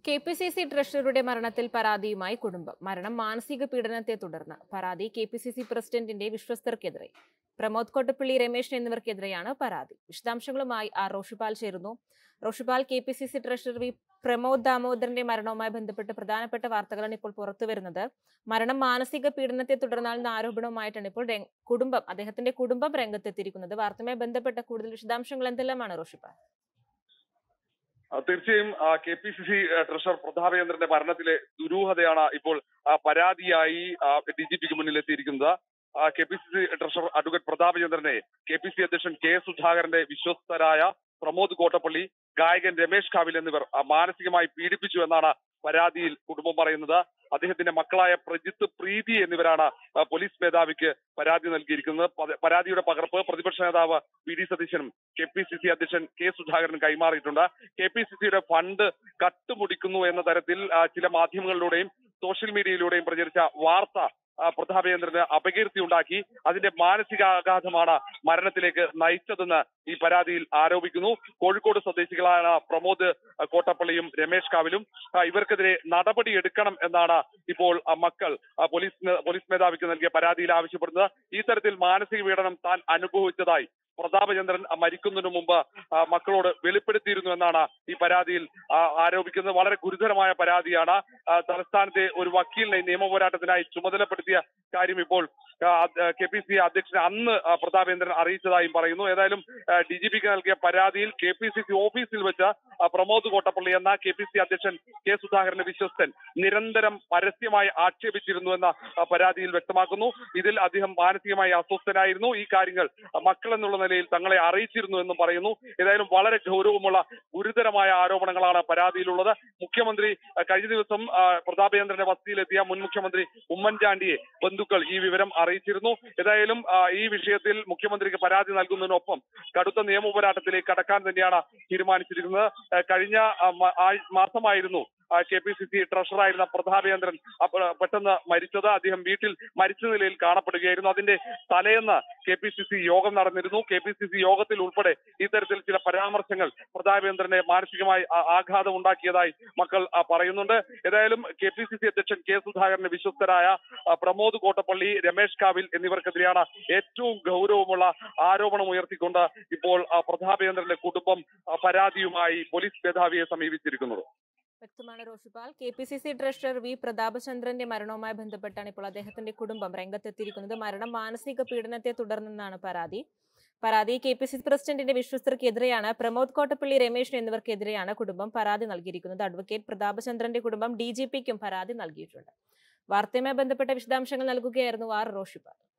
K P C C ട്രഷററുടെ മരണത്തിൽ പരാതിയുമായി കുടുംബം മരണം മാനസിക പീഡനത്തെ തുടർന്ന് പരാതി കെ പി സി സി പ്രസിഡന്റിന്റെ വിശ്വസ്തർക്കെതിരെ പ്രമോദ് കോട്ടപ്പള്ളി രമേശ് എന്നിവർക്കെതിരെയാണ് പരാതി വിശദാംശങ്ങളുമായി ആർ റോഷിപാൽ ചേരുന്നു Roshipal K P C C treasurer V Pramod ദാമോദരന്റെ മരണവുമായി ബന്ധപ്പെട്ട് പ്രധാനപ്പെട്ട വാർത്തകളാണ് ഇപ്പോൾ പുറത്തു വരുന്നത് മരണം മാനസിക പീഡനത്തെ തുടർന്നാണെന്ന ആരോപണവുമായിട്ടാണ് ഇപ്പോൾ രംഗ്- കുടുംബം അദ്ദേഹത്തിന്റെ കുടുംബം രംഗത്തെത്തിയിരിക്കുന്നത് വാർത്തയുമായി ബന്ധപ്പെട്ട കൂടുതൽ വിശദാംശങ്ങൾ എന്തെല്ലാമാണ് റോഷിപാൽ ആ, തീർച്ചയായും K P C C treasurer പ്രതാപചന്ദ്രന്റെ മരണത്തിലെ ദുരൂഹതയാണ് ഇപ്പോൾ ആ, പരാതിയായി ഡി ജി പിക്ക് മുന്നിൽ എത്തിയിരിക്കുന്നത് K P C C treasurer advocate പ്രതാപചന്ദ്രനെ കെ പി സി അധ്യക്ഷൻ കെ സുധാകരന്റെ വിശ്വസ്തരായ പ്രമോദ് കോട്ടപ്പള്ളി ഗായകൻ രമേശ് കാവിൽ എന്നിവർ ആ, മാനസികമായി പീഡിപ്പിച്ചു എന്നാണ് പരാതിയിൽ കുടുംബം പറയുന്നത് അദ്ദേഹത്തിന്റെ മക്കളായ പ്രജിത്ത് പ്രീതി എന്നിവരാണ് ആ, പോലീസ് മേധാവിക്ക് പരാതി നൽകിയിരിക്കുന്നത് പത- പരാതിയുടെ പകർപ്പ് പ്രതിപക്ഷ നേതാവ് വി ഡി സതീശനും കെ പി സി സി അധ്യക്ഷൻ കെ സുധാകരൻ കൈമാറിയിട്ടുണ്ട് കെ പി സി സിയുടെ ഫണ്ട് കട്ടുമുടിക്കുന്നു എന്ന തരത്തിൽ ആ, ചില മാധ്യമങ്ങളിലൂടെയും സോഷ്യൽ മീഡിയയിലൂടെയും പ്രചരിച്ച വാർത്ത ആ, പ്രതാപചന്ദ്രന് അപകീർത്തി ഉണ്ടാക്കി അതിന്റെ മാനസികാഘാതമാണ് മരണത്തിലേക്ക് നയിച്ചതെന്ന് ഈ പരാതിയിൽ ആരോപിക്കുന്നു കോഴിക്കോട് സ്വദേശികളായ പ്രമോദ് ആ, കോട്ടപ്പള്ളിയും രമേശ് കാവിലും ആ, ഇവർക്കെതിരെ നടപടി എടുക്കണം എന്നാണ് ഇപ്പോൾ ആ, മക്കൾ ആ, പോലീസ് മേ- പോലീസ് മേധാവിക്ക് നൽകിയ പരാതിയിൽ ആവശ്യപ്പെടുന്നത് ഈ തരത്തിൽ മാനസിക പീഡനം താൻ അനുഭവിച്ചതായി പ്രതാപചന്ദ്രൻ ആ, മരിക്കുന്നതിന് മുമ്പ് ആ, മക്കളോട് വെളിപ്പെടുത്തിയിരുന്നു എന്നാണ് ഈ പരാതിയിൽ ആ, ആരോപിക്കുന്നത് വളരെ ഗുരുതരമായ പരാതിയാണ് ആ, തലസ്ഥാനത്തെ ഒരു വക്കീലിനെ നിയമ പോരാട്ടത്തിനായി ചുമതലപ്പെടുത്തിയ കാര്യം ഇപ്പോൾ കെ പി സി അധ്യക്ഷനെ അന്ന് ആ, പ്രതാപേന്ദ്രൻ അറിയിച്ചതായും പറയുന്നു ഏതായാലും ഡി ജി പിക്ക് നൽകിയ പരാതിയിൽ കെ പി സി സി ഓഫീസിൽ വെച്ച് ആ, പ്രമോദ് കോട്ടപ്പള്ളി എന്ന കെ പി സി അധ്യക്ഷൻ കെ സുധാകരന്റെ വിശ്വസ്തൻ നിരന്തരം പരസ്യമായി ആക്ഷേപിച്ചിരുന്നു എന്ന ആ, പരാതിയിൽ വ്യക്തമാക്കുന്നു ഇതിൽ അദ്ദേഹം മാനസികമായി അസ്വസ്ഥനായിരുന്നു ഈ കാര്യങ്ങൾ ആ, മക്കൾ എന്നുള്ള നിലയിൽ തങ്ങളെ അറിയിച്ചിരുന്നു എന്നും പറയുന്നു ഏതായാലും വളരെ ഗൗരവമുള്ള ഗുരുതരമായ ആരോപണങ്ങളാണ് പരാതിയിലുള്ളത് മുഖ്യമന്ത്രി ആ, കഴിഞ്ഞ ദിവസം ആ, പ്രതാപചന്ദ്രന്റെ വസതിയിലെത്തിയ മുൻ മുഖ്യമന്ത്രി ഉമ്മൻചാണ്ടിയെ ബന്ധുക്കൾ ഈ വിവരം അറിയിച്ചിരുന്നു ഏതായാലും ആ, ഈ വിഷയത്തിൽ മുഖ്യമന്ത്രിക്ക് പരാതി നൽകുന്നതിനൊപ്പം കടുത്ത നിയമ പോരാട്ടത്തിലേക്ക് കടക്കാൻ തന്നെയാണ് തീരുമാനിച്ചിരിക്കുന്നത് ആ, കഴിഞ്ഞ ആ, മ- ആ- മാസമായിരുന്നു കെ പി സി സി ട്രഷറായിരുന്ന പ്രതാപചന്ദ്രൻ അപ്പ- പെട്ടെന്ന് മരിച്ചത് അദ്ദേഹം വീട്ടിൽ മരിച്ച നിലയിൽ കാണപ്പെടുകയായിരുന്നു അതിന്റെ തലേന്ന് കെ പി സി സി യോഗം നടന്നിരുന്നു കെ പി സി സി യോഗത്തിൽ ഉൾപ്പെടെ ഇത്തരത്തിൽ ചില പരാമർശങ്ങൾ പ്രതാപേന്ദ്രനെ മാനസികമായി ആ- ആഘാതം ഉണ്ടാക്കിയതായി മക്കൾ ആ, പറയുന്നുണ്ട് ഏതായാലും കെ പി സി സി അധ്യക്ഷൻ കെ സുധാകരന്റെ വിശ്വസ്തരായ ആ, പ്രമോദ് കോട്ടപ്പള്ളി രമേശ് കാവിൽ എന്നിവർക്കെതിരെയാണ് ഏറ്റവും ഗൗരവമുള്ള ആരോപണം ഉയർത്തിക്കൊണ്ട് ഇപ്പോൾ ആ, പ്രതാപേന്ദ്രന്റെ കുടുംബം ആ, പരാതിയുമായി പോലീസ് മേധാവിയെ സമീപിച്ചിരിക്കുന്നത് വ്യക്തമാണ് Roshipal K P C C treasurer V പ്രതാപചന്ദ്രന്റെ മരണവുമായി ബന്ധപ്പെട്ടാണ് ഇപ്പോൾ അദ്ദേഹത്തിന്റെ കുടുംബം രംഗത്തെത്തിയിരിക്കുന്നത് മരണം മാനസിക പീഡനത്തെ തുടർന്നെന്നാണ് പരാതി പരാതി കെ പി സി സി പ്രസിഡന്റിന്റെ വിശ്വസ്തർക്കെതിരെയാണ് പ്രമോദ് കോട്ടപ്പള്ളി രമേശ് എന്നിവർക്കെതിരെയാണ് കുടുംബം പരാതി നൽകിയിരിക്കുന്നത് അഡ്വക്കേറ്റ് പ്രതാപചന്ദ്രന്റെ കുടുംബം ഡി ജി പിക്കും പരാതി നൽകിയിട്ടുണ്ട് വാർത്തയുമായി ബന്ധപ്പെട്ട വിശദാംശങ്ങൾ നൽകുകയായിരുന്നു ആർ റോഷിപാൽ